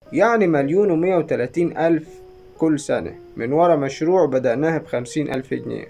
يعني مليون ومية وتلاتين ألف كل سنة من ورا مشروع بدأناه بخمسين ألف جنيه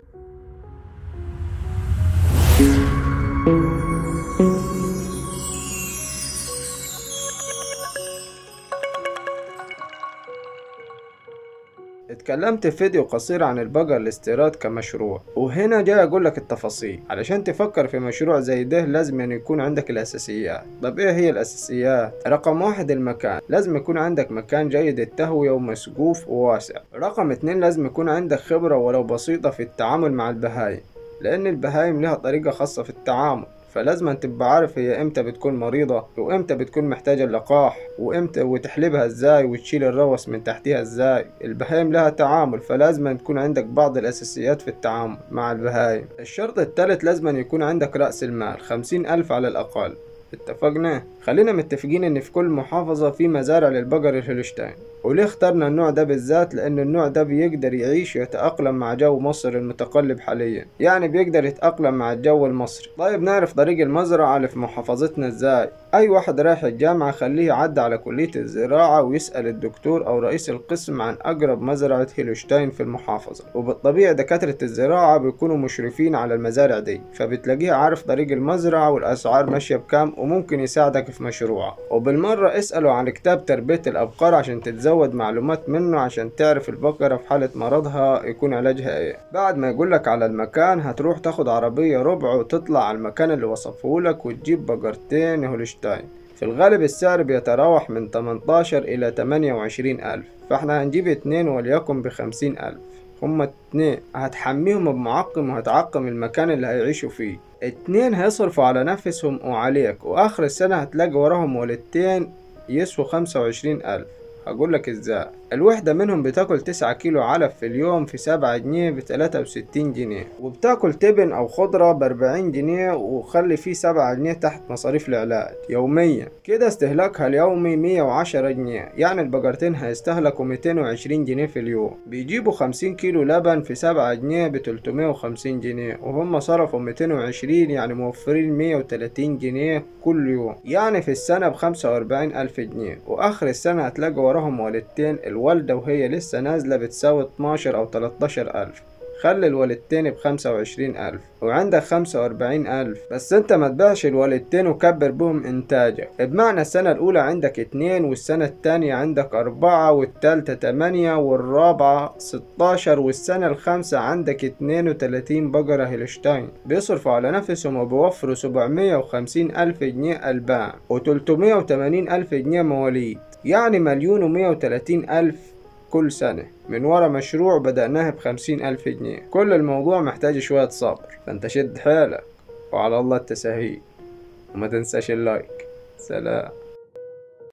اتكلمت في فيديو قصير عن البقر الاستيراد كمشروع وهنا جاي اقول لك التفاصيل علشان تفكر في مشروع زي ده لازم يعني يكون عندك الاساسيات طب ايه هي الاساسيات رقم واحد المكان لازم يكون عندك مكان جيد التهوية ومسقوف وواسع رقم اتنين لازم يكون عندك خبرة ولو بسيطة في التعامل مع البهايم لان البهايم لها طريقة خاصة في التعامل فلازم تبقى عارف هي امتى بتكون مريضة وامتى بتكون محتاجة اللقاح وامتى وتحلبها ازاي وتشيل الروس من تحتها ازاي البهايم لها تعامل فلازم تكون عندك بعض الاساسيات في التعامل مع البهايم الشرط الثالث لازم يكون عندك رأس المال خمسين الف على الاقل اتفقنا خلينا متفقين ان في كل محافظة في مزارع للبقر الهولشتاين وليه اخترنا النوع ده بالذات لان النوع ده بيقدر يعيش ويتأقلم مع جو مصر المتقلب حاليا يعني بيقدر يتأقلم مع الجو المصري طيب نعرف طريق المزرعة اللي في محافظتنا ازاي اي واحد رايح الجامعة خليه يعدي على كلية الزراعة ويسأل الدكتور او رئيس القسم عن اقرب مزرعة هيلوشتاين في المحافظة وبالطبيعي دكاترة الزراعة بيكونوا مشرفين على المزارع دي فبتلاقيه عارف طريق المزرعة والاسعار ماشية بكام وممكن يساعدك في مشروعك وبالمرة اسأله عن كتاب تربية الابقار عشان تتزود معلومات منه عشان تعرف البقرة في حالة مرضها يكون علاجها ايه بعد ما يقولك على المكان هتروح تاخد عربية ربع وتطلع على المكان اللي وصفهولك وتجيب بقرتين هولشتاين في الغالب السعر بيتراوح من 18 إلى 28 ألف فاحنا هنجيب اتنين وليكن بخمسين ألف هما اتنين هتحميهم بمعقم وهتعقم المكان اللي هيعيشوا فيه اتنين هيصرفوا على نفسهم وعليك وآخر السنة هتلاقي وراهم ولدتين يسووا خمسة وعشرين ألف هقول لك ازاي الوحدة منهم بتاكل تسعة كيلو علف في اليوم في سبعة جنيه بتلاتة وستين جنيه وبتاكل تبن أو خضرة بأربعين جنيه وخلي فيه سبعة جنيه تحت مصاريف العلاج يوميا كده استهلاكها اليومي مية وعشرة جنيه يعني البقرتين هيستهلكوا ميتين وعشرين جنيه في اليوم بيجيبوا خمسين كيلو لبن في سبعة جنيه بتلتمية وخمسين جنيه وهم صرفوا ميتين وعشرين يعني موفرين مية وتلاتين جنيه كل يوم يعني في السنة بخمسة وأربعين ألف جنيه وآخر السنة هتلاقوا وراهم والدتين الوالدة وهي لسه نازلة بتساوي 12 أو 13 ألف خلي الوالدتين بخمسة وعشرين ألف وعندك خمسة وأربعين ألف بس أنت ما تبيعش الوالدتين وكبر بهم إنتاجك بمعنى السنة الأولى عندك اتنين والسنة التانية عندك أربعة والتالتة تمانية والرابعة ستاشر والسنة الخامسة عندك اتنين وتلاتين بقرة هيلشتاين بيصرفوا على نفسهم وبيوفروا سبعمية وخمسين ألف جنيه ألبان وتلتمية وتمانين ألف جنيه مواليد يعني مليون ومية وتلاتين ألف كل سنة من ورا مشروع بدأناه بخمسين ألف جنيه كل الموضوع محتاج شوية صبر فانت شد حيلك وعلى الله التساهيل وما تنساش اللايك سلام